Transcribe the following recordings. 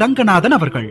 ரங்கநாதன் அவர்கள்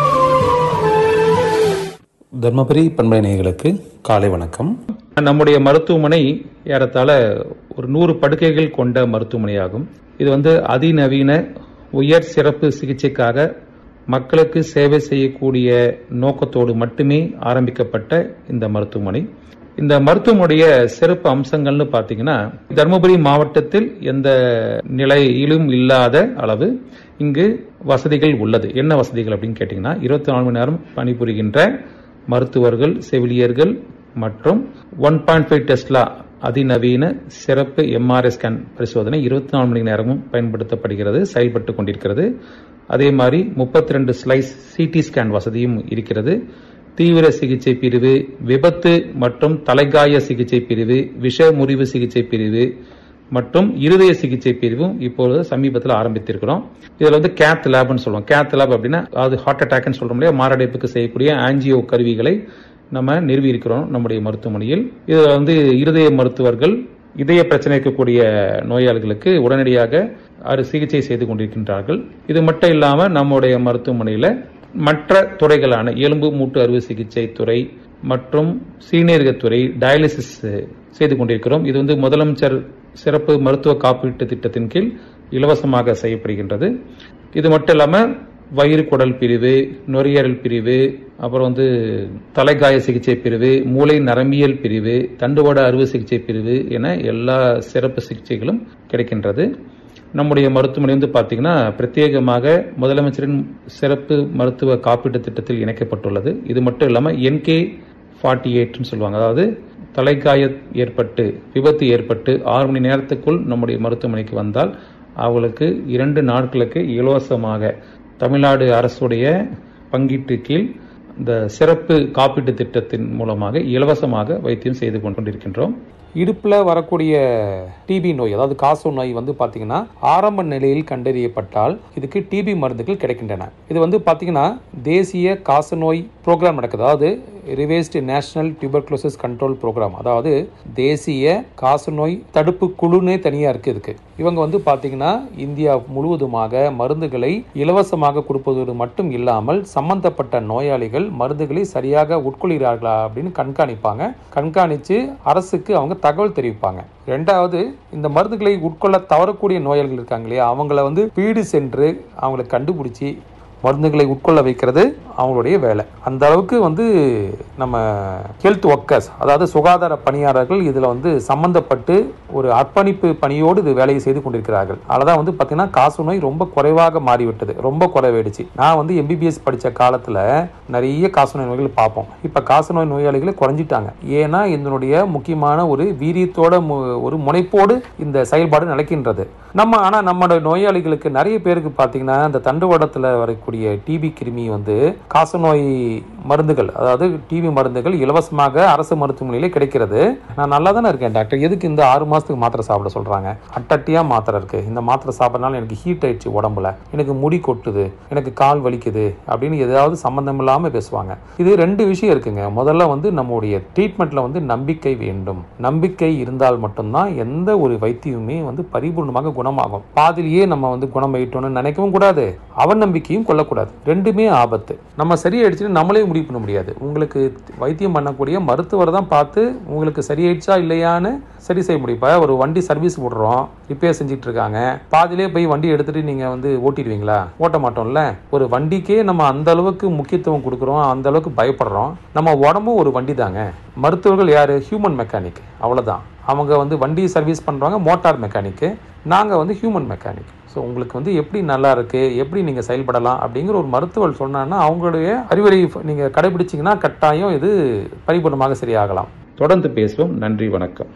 தர்மபுரி பண்பலை நேயர்களுக்கு காலை வணக்கம் நம்முடைய மருத்துவமனை ஏறத்தாழ ஒரு நூறு படுக்கைகள் கொண்ட மருத்துவமனையாகும் இது வந்து அதிநவீன உயர் சிறப்பு சிகிச்சைக்காக மக்களுக்கு சேவை செய்யக்கூடிய நோக்கத்தோடு மட்டுமே ஆரம்பிக்கப்பட்ட இந்த மருத்துவமனை இந்த மருத்துவமனைய சிறப்பு அம்சங்கள்னு பார்த்தீங்கன்னா தருமபுரி மாவட்டத்தில் எந்த நிலையிலும் இல்லாத அளவு இங்கு வசதிகள் உள்ளது என்ன வசதிகள் அப்படின்னு கேட்டிங்கன்னா இருபத்தி நாலு மணி நேரம் பணிபுரிகின்ற மருத்துவர்கள் செவிலியர்கள் மற்றும் ஒன் பாயிண்ட் ஃபைவ் டெஸ்லா அதிநவீன சிறப்பு எம்ஆர்ஐ ஸ்கேன் பரிசோதனை இருபத்தி நாலு மணி நேரமும் பயன்படுத்தப்படுகிறது செயல்பட்டு கொண்டிருக்கிறது அதே மாதிரி முப்பத்தி ரெண்டு ஸ்லைஸ் சிடி ஸ்கேன் வசதியும் இருக்கிறது தீவிர சிகிச்சை பிரிவு விபத்து மற்றும் தலைகாய சிகிச்சை பிரிவு விஷ முறிவு சிகிச்சை பிரிவு மற்றும் இருதய சிகிச்சை பிரிவும் இப்பொழுது சமீபத்தில் ஆரம்பித்திருக்கிறோம் இதுல வந்து கேத் லேப்னு சொல்லுவோம் கேத் லேப் அப்படின்னா அது ஹார்ட் அட்டாக்னு சொல்றோம் இல்லையா மாரடைப்புக்கு செய்யக்கூடிய ஆன்ஜியோ கருவிகளை நம்ம நிறுவி இருக்கிறோம் நம்முடைய மருத்துவமனையில் இதுல வந்து இருதய மருத்துவர்கள் இதய பிரச்சனை இருக்கக்கூடிய நோயாளிகளுக்கு உடனடியாக அறு சிகிச்சை செய்து கொண்டிருக்கின்றார்கள் இது மட்டும் இல்லாம நம்முடைய மருத்துவமனையில மற்ற துறைகளான எலும்பு மூட்டு அறுவை சிகிச்சை துறை மற்றும் சீனியர்கத்துறை டயாலிசிஸ் செய்து கொண்டிருக்கிறோம் இது வந்து முதலமைச்சர் சிறப்பு மருத்துவ காப்பீட்டு திட்டத்தின் கீழ் இலவசமாக செய்யப்படுகின்றது இது மட்டும் இல்லாம வயிறு குடல் பிரிவு நுரையீரல் பிரிவு அப்புறம் வந்து தலைகாய சிகிச்சை பிரிவு மூளை நரம்பியல் பிரிவு தண்டுவட அறுவை சிகிச்சை பிரிவு என எல்லா சிறப்பு சிகிச்சைகளும் கிடைக்கின்றது நம்முடைய மருத்துவமனை வந்து பார்த்தீங்கன்னா பிரத்யேகமாக முதலமைச்சரின் சிறப்பு மருத்துவ காப்பீட்டு திட்டத்தில் இணைக்கப்பட்டுள்ளது இது மட்டும் இல்லாமல் என்கே ஃபார்ட்டி எயிட்னு சொல்லுவாங்க அதாவது தலைக்காய ஏற்பட்டு விபத்து ஏற்பட்டு ஆறு மணி நேரத்துக்குள் நம்முடைய மருத்துவமனைக்கு வந்தால் அவங்களுக்கு இரண்டு நாட்களுக்கு இலவசமாக தமிழ்நாடு அரசுடைய பங்கீட்டு கீழ் இந்த சிறப்பு காப்பீட்டு திட்டத்தின் மூலமாக இலவசமாக வைத்தியம் செய்து கொண்டிருக்கின்றோம் இடுப்பில் வரக்கூடிய டிபி நோய் அதாவது காச நோய் வந்து பார்த்தீங்கன்னா ஆரம்ப நிலையில் கண்டறியப்பட்டால் இதுக்கு டிபி மருந்துகள் கிடைக்கின்றன இது வந்து பார்த்தீங்கன்னா தேசிய காச நோய் ப்ரோக்ராம் நடக்குது அதாவது revised national tuberculosis control programme அதாவது தேசிய காசநோய் தடுப்பு குழுனே தனியாக இருக்குது இதுக்கு இவங்க வந்து பார்த்தீங்கன்னா இந்தியா முழுவதுமாக மருந்துகளை இலவசமாக கொடுப்பதோடு மட்டும் இல்லாமல் சம்பந்தப்பட்ட நோயாளிகள் மருந்துகளை சரியாக உட்கொள்கிறார்களா அப்படின்னு கண்காணிப்பாங்க கண்காணித்து அரசுக்கு அவங்க தகவல் தெரிவிப்பாங்க ரெண்டாவது இந்த மருந்துகளை உட்கொள்ள தவறக்கூடிய நோயாளிகள் இருக்காங்க இல்லையா அவங்கள வந்து வீடு சென்று அவங்கள கண்டுபிடிச்சி மருந்துகளை உட்கொள்ள வைக்கிறது அவங்களுடைய வேலை அந்த அளவுக்கு வந்து நம்ம ஹெல்த் ஒர்க்கர்ஸ் அதாவது சுகாதார பணியாளர்கள் இதில் வந்து சம்பந்தப்பட்டு ஒரு அர்ப்பணிப்பு பணியோடு இது வேலையை செய்து கொண்டிருக்கிறார்கள் அததான் வந்து பார்த்தீங்கன்னா காசு நோய் ரொம்ப குறைவாக மாறிவிட்டது ரொம்ப குறைவாயிடுச்சு நான் வந்து எம்பிபிஎஸ் படித்த காலத்தில் நிறைய காசு நோய் நோய்கள் பார்ப்போம் இப்போ காசு நோய் நோயாளிகளை குறைஞ்சிட்டாங்க ஏன்னா இதனுடைய முக்கியமான ஒரு வீரியத்தோட ஒரு முனைப்போடு இந்த செயல்பாடு நடக்கின்றது நம்ம ஆனால் நம்மளோட நோயாளிகளுக்கு நிறைய பேருக்கு பார்த்தீங்கன்னா இந்த தண்டுவடத்தில் வரக்கூடிய டிபி கிருமி வந்து காசநோய் மருந்துகள் அதாவது டிபி மருந்துகள் இலவசமாக அரசு மருத்துவமனையிலே கிடைக்கிறது நான் நல்லா தானே இருக்கேன் டாக்டர் எதுக்கு இந்த ஆறு மாதத்துக்கு மாத்திரை சாப்பிட சொல்கிறாங்க அட்டட்டியாக மாத்திரை இருக்குது இந்த மாத்திரை சாப்பிட்றதுனால எனக்கு ஹீட் ஆயிடுச்சு உடம்புல எனக்கு முடி கொட்டுது எனக்கு கால் வலிக்குது அப்படின்னு ஏதாவது சம்மந்தம் இல்லாமல் பேசுவாங்க இது ரெண்டு விஷயம் இருக்குங்க முதல்ல வந்து நம்முடைய ட்ரீட்மெண்ட்டில் வந்து நம்பிக்கை வேண்டும் நம்பிக்கை இருந்தால் மட்டும்தான் எந்த ஒரு வைத்தியமுமே வந்து பரிபூர்ணமாக குணமாகும் பாதிலேயே நம்ம வந்து குணமாயிட்டோம்னு நினைக்கவும் கூடாது அவநம்பிக்கையும் கொள்ளக்கூடாது ரெண்டுமே ஆபத்து நம்ம சரியாயிடுச்சுன்னு நம்மளே முடிவு பண்ண முடியாது உங்களுக்கு வைத்தியம் பண்ணக்கூடிய மருத்துவர் தான் பார்த்து உங்களுக்கு சரியாயிடுச்சா இல்லையான்னு சரி செய்ய முடியும் இப்போ ஒரு வண்டி சர்வீஸ் விடுறோம் ரிப்பேர் செஞ்சுட்டு இருக்காங்க பாதிலே போய் வண்டி எடுத்துட்டு நீங்க வந்து ஓட்டிடுவீங்களா ஓட்ட மாட்டோம்ல ஒரு வண்டிக்கே நம்ம அந்த அளவுக்கு முக்கியத்துவம் கொடுக்குறோம் அந்த அளவுக்கு பயப்படுறோம் நம்ம உடம்பும் ஒரு வண்டி தாங்க மருத்துவர்கள் யாரு ஹியூமன் மெக்கானிக் அவ்வளவுதான் அவங்க வந்து வண்டி சர்வீஸ் பண்றாங்க மோட்டார் மெக்கானிக்கு நாங்க வந்து ஹியூமன் மெக்கானிக் ஸோ உங்களுக்கு வந்து எப்படி நல்லா இருக்கு எப்படி நீங்க செயல்படலாம் அப்படிங்கிற ஒரு மருத்துவர் சொன்னான்னா அவங்களுடைய அறிவுரை நீங்க கடைபிடிச்சீங்கன்னா கட்டாயம் இது பரிபூர்ணமாக சரியாகலாம் தொடர்ந்து பேசுவோம் நன்றி வணக்கம்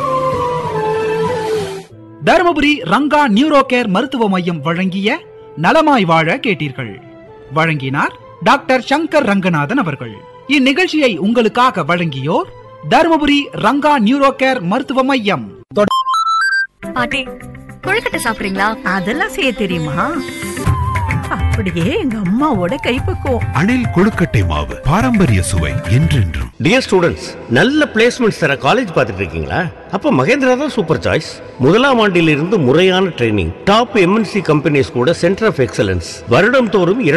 தருமபுரி ரங்கா நியூரோ கேர் மருத்துவ மையம் வழங்கிய நலமாய் வாழ கேட்டீர்கள் வழங்கினார் டாக்டர் சங்கர் ரங்கநாதன் அவர்கள் இந்நிகழ்ச்சியை உங்களுக்காக வழங்கியோர் தருமபுரி ரங்கா நியூரோ கேர் மருத்துவ மையம் பாட்டி கொழுக்கட்டை சாப்பிடுறீங்களா அதெல்லாம் செய்ய தெரியுமா அப்படியே எங்க அம்மாவோட கைப்பக்குவம் அணில் கொழுக்கட்டை மாவு பாரம்பரிய சுவை என்றென்றும் டியர் ஸ்டூடெண்ட்ஸ் நல்ல பிளேஸ்மெண்ட்ஸ் தர காலேஜ் பார்த்துட்டு இருக்கீங்களா அப்ப மகேந்திரா தான் சூப்பர் சாய்ஸ் முதலாம் ஆண்டிலிருந்து முறையான ட்ரைனிங் டாப் எம்என்சி கம்பெனிஸ் கூட சென்டர் ஆஃப் எக்ஸலன்ஸ் வருடம் தோறும்